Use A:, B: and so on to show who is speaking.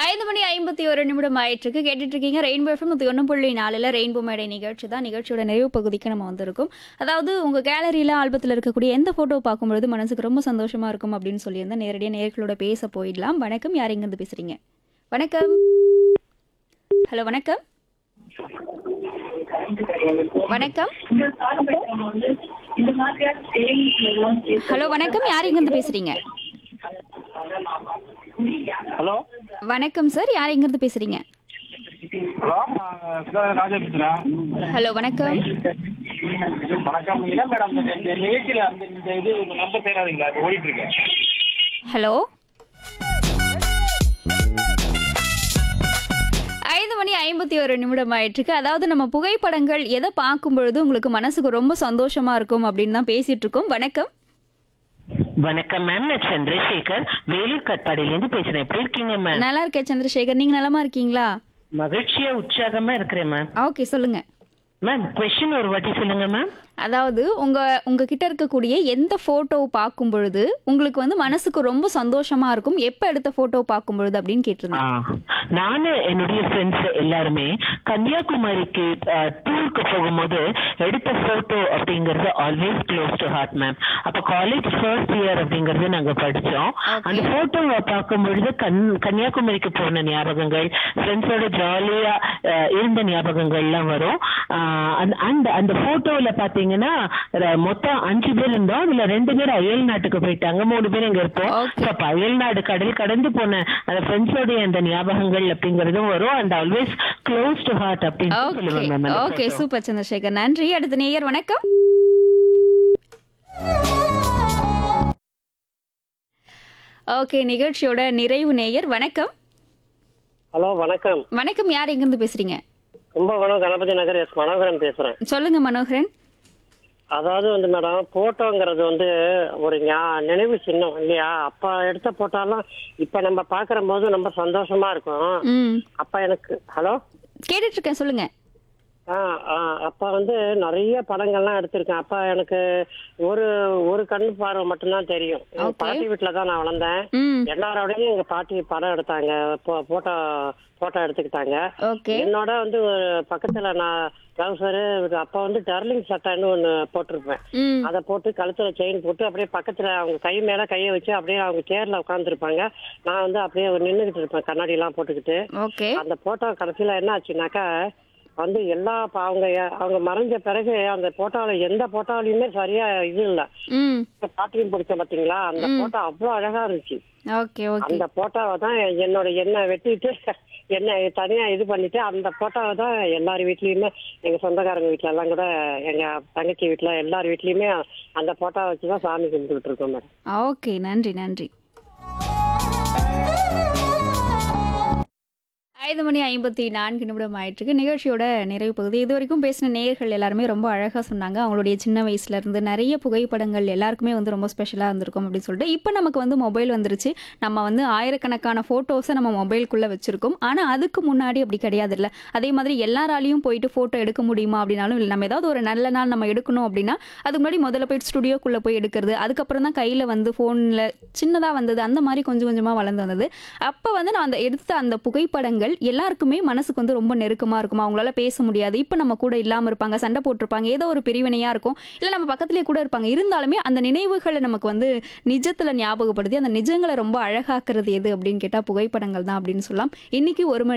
A: ஐந்து மணி ஐம்பத்தி ஒரு நிமிடம் ஆயிட்டிருக்கு கேட்டுட்டு இருக்கீங்க ரெயின்போ எஃப்எம் நூற்றி ஒன்று புள்ளி நாலில் ரெயின்போ மேடை நிகழ்ச்சி தான் நிகழ்ச்சியோட நிறைவு பகுதிக்கு நம்ம வந்திருக்கோம் அதாவது உங்கள் கேலரியில் ஆல்பத்தில் இருக்கக்கூடிய எந்த ஃபோட்டோ பார்க்கும்பொழுது மனசுக்கு ரொம்ப சந்தோஷமா இருக்கும் அப்படின்னு சொல்லியிருந்தா நேரடியாக நேர்களோட பேச போயிடலாம் வணக்கம் யார் எங்கேருந்து பேசுறீங்க வணக்கம் ஹலோ வணக்கம் வணக்கம் ஹலோ வணக்கம் யார் எங்கேருந்து பேசுறீங்க
B: ஹலோ
A: வணக்கம் சார் யார் எங்கேருந்து பேசுறீங்க
B: ஹலோ நான் சிவராஜ் ராஜா பேசுகிறேன்
A: ஹலோ வணக்கம்
B: வணக்கம் இல்லை மேடம் இந்த இந்த நிகழ்ச்சியில் அந்த இந்த இது நம்பர் தேடாதீங்களா அது ஓடிட்டு இருக்கேன்
A: ஹலோ ஐந்து மணி ஐம்பத்தி ஒரு நிமிடம் ஆயிட்டிருக்கு அதாவது நம்ம புகைப்படங்கள் எதை பார்க்கும் பொழுது உங்களுக்கு மனசுக்கு ரொம்ப சந்தோஷமா இருக்கும் அப்படின்னு தான் பேசிட்டு இருக்கோம் வணக்கம்
C: வணக்கம் மேம் நான் சந்திரசேகர் வேலூர் கட்பாடியிலேருந்து பேசுறேன் எப்படி இருக்கீங்க மேம்
A: நல்லா இருக்கேன் சந்திரசேகர் நீங்க நலமா இருக்கீங்களா
C: மகிழ்ச்சியா உற்சாகமா இருக்கிறேன் மேம்
A: ஓகே சொல்லுங்க
C: மேம் கொஸ்டின் ஒரு வாட்டி சொல்லுங்க மேம்
A: அதாவது உங்க உங்ககிட்ட இருக்கக்கூடிய எந்த போட்டோ பார்க்கும் பொழுது உங்களுக்கு வந்து மனசுக்கு ரொம்ப சந்தோஷமா இருக்கும் எப்ப எடுத்த போட்டோ பார்க்கும் பொழுது அப்படின்னு கேட்டிருந்தேன்
C: நானு என்னுடைய ஃப்ரெண்ட்ஸ் எல்லாருமே கன்னியாகுமரிக்கு டூருக்கு போகும்போது எடுத்த போட்டோ அப்படிங்கறது always close to heart ma'am அப்ப காலேஜ் ஃபர்ஸ்ட் இயர் அப்படிங்கறது நாங்க படிச்சோம்
A: Okay.
C: அந்த போட்டோவை பார்க்கும் பொழுது கன் கன்னியாகுமரிக்கு போன ஞாபகங்கள் ஃப்ரெண்ட்ஸோட ஜாலியா இருந்த ஞாபகங்கள்லாம் வரும் அண்ட் அந்த போட்டோல பாத்தீங்கன்னா ர- மொத்தம் அஞ்சு பேர் இருந்தோம் அதுல ரெண்டு பேர் அயல் நாட்டுக்கு போயிட்டாங்க மூணு பேர் இங்க இருப்போம்
A: Okay.
C: So, அப்ப அயல் நாடு கடல் கடந்து போன அந்த ஃப்ரெண்ட்ஸோடைய அந்த ஞாபகங்கள் அப்படிங்கறதும் வரும் and always close to heart அப்படின்னு
A: ஓகே
C: சொல்லுவேன் மேம் அந்த
A: ஓகே
C: photo.
A: சூப்பர் சந்திரசேகர் நன்றி அடுத்த நேயர் வணக்கம் ஓகே நிகழ்ச்சியோட நிறைவு நேயர் வணக்கம்
D: ஹலோ வணக்கம்
A: வணக்கம் யார் எங்கிருந்து பேசுறீங்க
D: கும்பகோணம் கணபதி நகர் எஸ் மனோகரன் பேசுறேன்
A: சொல்லுங்க மனோகரன்
D: அதாவது வந்து மேடம் போட்டோங்கிறது வந்து ஒரு ஞா- நினைவு சின்னம் இல்லையா அப்ப எடுத்த போட்டோலாம் இப்ப நம்ம பாக்குற போது ரொம்ப சந்தோஷமா இருக்கும்
A: ம்
D: அப்ப எனக்கு ஹலோ
A: கேட்டுட்டு இருக்கேன் சொல்லுங்க
D: ஆ ஆ, அப்ப வந்து நிறைய படங்கள்லாம் எடுத்திருக்கேன் அப்ப எனக்கு ஒரு ஒரு கண் பார்வை மட்டும்தான் தெரியும் எங்க
A: Okay.
D: பாட்டி வீட்டுல தான் நான் வளர்ந்தேன்
A: ம்
D: எல்லாரோடையும் எங்க பாட்டி படம் எடுத்தாங்க போ- போட்டோ போட்டோ எடுத்துக்கிட்டாங்க
A: ஓகே
D: என்னோட வந்து ஒரு பக்கத்துல நான் ட்ரௌசரு அப்ப வந்து டர்லிங் சட்டைன்னு ஒண்ணு போட்டிருப்பேன்
A: ம்
D: அதை போட்டு கழுத்துல செயின் போட்டு அப்படியே பக்கத்துல அவங்க கை மேல கையை வச்சு அப்படியே அவங்க சேர்ல உட்காந்துருப்பாங்க நான் வந்து அப்படியே நின்றுகிட்டு இருப்பேன் கண்ணாடி எல்லாம் போட்டுக்கிட்டு
A: ஓகே
D: அந்த போட்டோ கடைசியில என்ன ஆச்சுனாக்கா வந்து எல்லா ப- அவங்க அவங்க மறைஞ்ச பிறகு அந்த போட்டோல எந்த போட்டோலயுமே சரியா இது இல்ல
A: ம்
D: பாட்டியும் பிடிச்ச பாத்தீங்களா அந்த போட்டோ அவ்வளவு அழகா இருந்துச்சு
A: ஓகே ஓகே
D: அந்த போட்டோவை தான் என்னோட எண்ணெய் வெட்டிட்டு எண்ணெய் தனியா இது பண்ணிட்டு அந்த போட்டோவை தான் எல்லார் வீட்லயுமே எங்க சொந்தக்காரங்க வீட்ல எல்லாம் கூட எங்க தங்கச்சி வீட்ல எல்லார் வீட்லயுமே அந்த போட்டோ வச்சு தான் சாமி கும்பிட்டுட்டு இருக்கோம் மேடம்
A: ஓகே நன்றி நன்றி ஐந்து மணி ஐம்பத்தி நான்கு நிமிடம் ஆயிட்டிருக்கு நிகழ்ச்சியோட நிறைவு பகுதி இது வரைக்கும் பேசின நேயர்கள் எல்லாருமே ரொம்ப அழகாக சொன்னாங்க அவங்களுடைய சின்ன வயசுல இருந்து நிறைய புகைப்படங்கள் எல்லாருக்குமே வந்து ரொம்ப ஸ்பெஷலாக இருந்திருக்கும் அப்படின்னு சொல்லிட்டு இப்போ நமக்கு வந்து மொபைல் வந்துருச்சு நம்ம வந்து ஆயிரக்கணக்கான ஃபோட்டோஸை நம்ம மொபைலுக்குள்ளே வச்சிருக்கோம் ஆனால் அதுக்கு முன்னாடி அப்படி கிடையாது இல்லை அதே மாதிரி எல்லாராலையும் போயிட்டு ஃபோட்டோ எடுக்க முடியுமா அப்படின்னாலும் இல்லை நம்ம ஏதாவது ஒரு நல்ல நாள் நம்ம எடுக்கணும் அப்படின்னா அதுக்கு முன்னாடி முதல்ல போயிட்டு ஸ்டுடியோக்குள்ளே போய் எடுக்கிறது அதுக்கப்புறம் தான் கையில் வந்து ஃபோனில் சின்னதாக வந்தது அந்த மாதிரி கொஞ்சம் கொஞ்சமாக வளர்ந்து வந்தது அப்போ வந்து நான் அந்த எடுத்த அந்த புகைப்படங்கள் எல்லாருக்குமே மனசுக்கு வந்து ரொம்ப நெருக்கமாக இருக்கும் அவங்களால பேச முடியாது இப்போ நம்ம கூட இல்லாமல் இருப்பாங்க சண்டை போட்டிருப்பாங்க ஏதோ ஒரு பிரிவினையாக இருக்கும் இல்லை நம்ம பக்கத்துலேயே கூட இருப்பாங்க இருந்தாலுமே அந்த நினைவுகளை நமக்கு வந்து நிஜத்தில் ஞாபகப்படுத்தி அந்த நிஜங்களை ரொம்ப அழகாக்குறது எது அப்படின்னு கேட்டால் புகைப்படங்கள் தான் அப்படின்னு சொல்லலாம் இன்னைக்கு ஒரு மணி